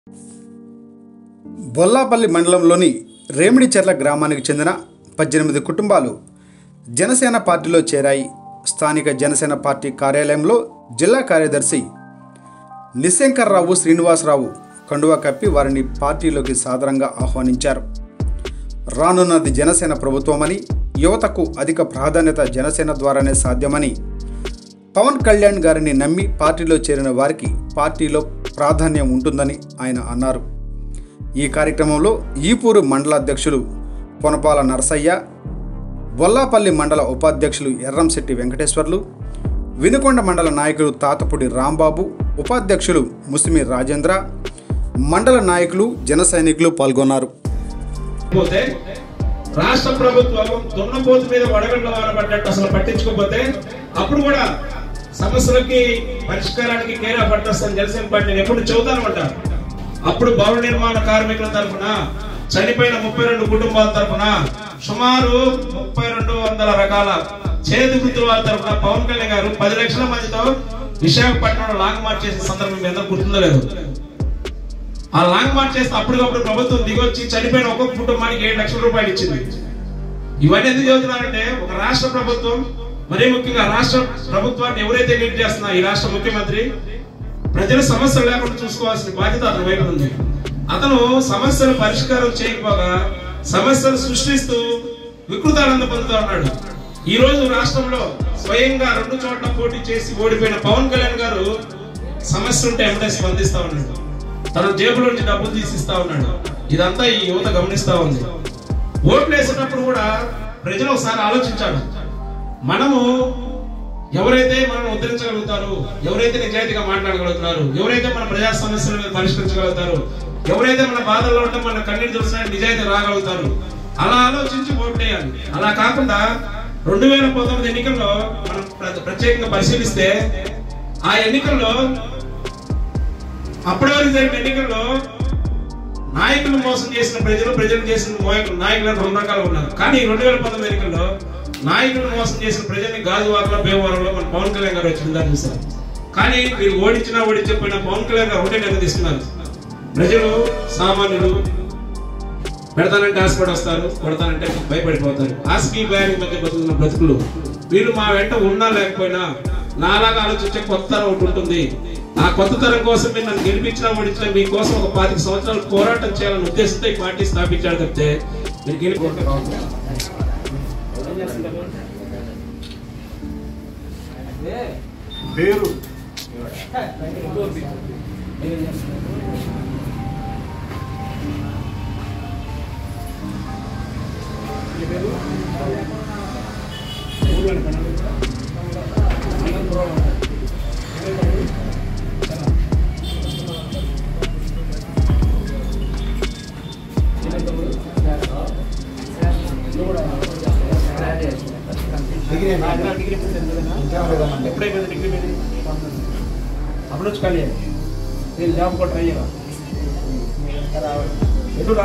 బొల్లాపల్లి మండలంలోని రేమిడిచెర్ల గ్రామానికి చెందిన పద్దెనిమిది కుటుంబాలు జనసేన పార్టీలో చేరాయి స్థానిక జనసేన పార్టీ కార్యాలయంలో జిల్లా కార్యదర్శి నిశంకర్రావు శ్రీనివాసరావు కండువా కప్పి వారిని పార్టీలోకి సాదరంగా ఆహ్వానించారు రానున్నది జనసేన ప్రభుత్వమని యువతకు అధిక ప్రాధాన్యత జనసేన ద్వారానే సాధ్యమని పవన్ కళ్యాణ్ గారిని నమ్మి పార్టీలో చేరిన వారికి పార్టీలో ప్రాధాన్యం ఉంటుందని ఆయన అన్నారు ఈ కార్యక్రమంలో ఈపూరు మండల అధ్యక్షులు పొనపాల నరసయ్య బొల్లాపల్లి మండల ఉపాధ్యక్షులు ఎర్రంశెట్టి వెంకటేశ్వర్లు వినుకొండ మండల నాయకులు తాతపూడి రాంబాబు ఉపాధ్యక్షులు ముసిమి రాజేంద్ర మండల నాయకులు జన సైనికులు పాల్గొన్నారు పోతే రాష్ట్ర ప్రభుత్వం దున్నపోతు మీద వడగండ్ల వాన పడ్డట్టు అసలు పట్టించుకోకపోతే అప్పుడు కూడా సమస్యలకి పరిష్కారానికి కేరా పట్టొస్తాను జనసేన పార్టీని ఎప్పుడు చెబుతాను అంటారు అప్పుడు భవన నిర్మాణ కార్మికుల తరఫున చనిపోయిన ముప్పై రెండు కుటుంబాల తరఫున సుమారు ముప్పై రెండు వందల రకాల చేతి వృత్తుల వారి తరఫున పవన్ కళ్యాణ్ గారు పది లక్షల మందితో విశాఖపట్నంలో లాంగ్ మార్చ్ చేసిన సందర్భం మీ అందరూ గుర్తుందో లేదు ఆ లాంగ్ మార్చ్ చేస్తే అప్పటికప్పుడు ప్రభుత్వం దిగొచ్చి చనిపోయిన ఒక్కొక్క కుటుంబానికి ఏడు లక్షల రూపాయలు ఇచ్చింది ఇవన్నీ ఎందుకు చదువుతున్నారంటే ఒక రాష్ట్ర ప్రభుత్వం మరీ ముఖ్యంగా రాష్ట్ర ప్రభుత్వాన్ని ఎవరైతే లీడ్ చేస్తున్నా ఈ రాష్ట్ర ముఖ్యమంత్రి ప్రజల సమస్యలు లేకుండా చూసుకోవాల్సిన బాధ్యత అతని వైపు ఉంది అతను సమస్యలు పరిష్కారం చేయకపోగా సమస్యలు సృష్టిస్తూ వికృతానంద పొందుతూ ఉన్నాడు ఈ రోజు రాష్ట్రంలో స్వయంగా రెండు చోట్ల పోటీ చేసి ఓడిపోయిన పవన్ కళ్యాణ్ గారు సమస్య ఉంటే ఎమ్మటే స్పందిస్తా ఉన్నాడు తన జేబులో నుంచి డబ్బులు తీసిస్తా ఉన్నాడు ఇదంతా ఈ యువత గమనిస్తా ఉంది ఓట్లు వేసేటప్పుడు కూడా ప్రజలు ఒకసారి ఆలోచించాలి మనము ఎవరైతే మనం ఉద్ధరించగలుగుతారు ఎవరైతే నిజాయితీగా మాట్లాడగలుగుతారు ఎవరైతే మన ప్రజా సమస్యల మీద పరిష్కరించగలుగుతారు ఎవరైతే మన బాధల్లో ఉంటే మన కన్నీరు చూసిన నిజాయితీ రాగలుగుతారు అలా ఆలోచించి ఓట్లు వేయాలి అలా కాకుండా రెండు వేల పంతొమ్మిది ఎన్నికల్లో మనం ప్ర- ప్రత్యేకంగా పరిశీలిస్తే ఆ ఎన్నికల్లో అప్పటి వరకు జరిగిన ఎన్నికల్లో నాయకులు మోసం చేసిన ప్రజలు ప్రజలు చేసిన మోయకులు నాయకులు అని రెండు రకాలు ఉన్నారు కానీ రెండు వేల పంతొమ్మిది ఎన్నికల్లో నాయకులు మోసం చేసిన ప్రజల్ని గాజువాకలో భీమవరంలో మన పవన్ కళ్యాణ్ గారు వచ్చిందా చూసారు కానీ మీరు ఓడించినా ఓడించకపోయినా పవన్ కళ్యాణ్ గారు ఒకటే నిర్ణయిస్తున్నారు ప్రజలు సామాన్యులు పెడతానంటే ఆశపడి వస్తారు కొడతానంటే భయపడిపోతారు ఆస్కీ బ్యాగ్ మధ్య బతుకుతున్న బ్రతుకులు వీళ్ళు మా వెంట ఉన్నా లేకపోయినా నాలాగా ఆలోచించే కొత్త తరం ఒకటి ఉంటుంది ఆ కొత్త తరం కోసం మీరు నన్ను గెలిపించినా ఓడించినా మీకోసం ఒక పాతిక సంవత్సరాలు పోరాటం చేయాలనే ఉద్దేశంతో ఈ పార్టీ స్థాపించాడు తప్పితే మీరు గెలిపి పేరు ఎప్పుడైపోయింది డిగ్రీ మీద అప్పుడు వచ్చి ఖాళీ నేను జాబ్ కూడా ట్రై చేయాలి ఎటు రా-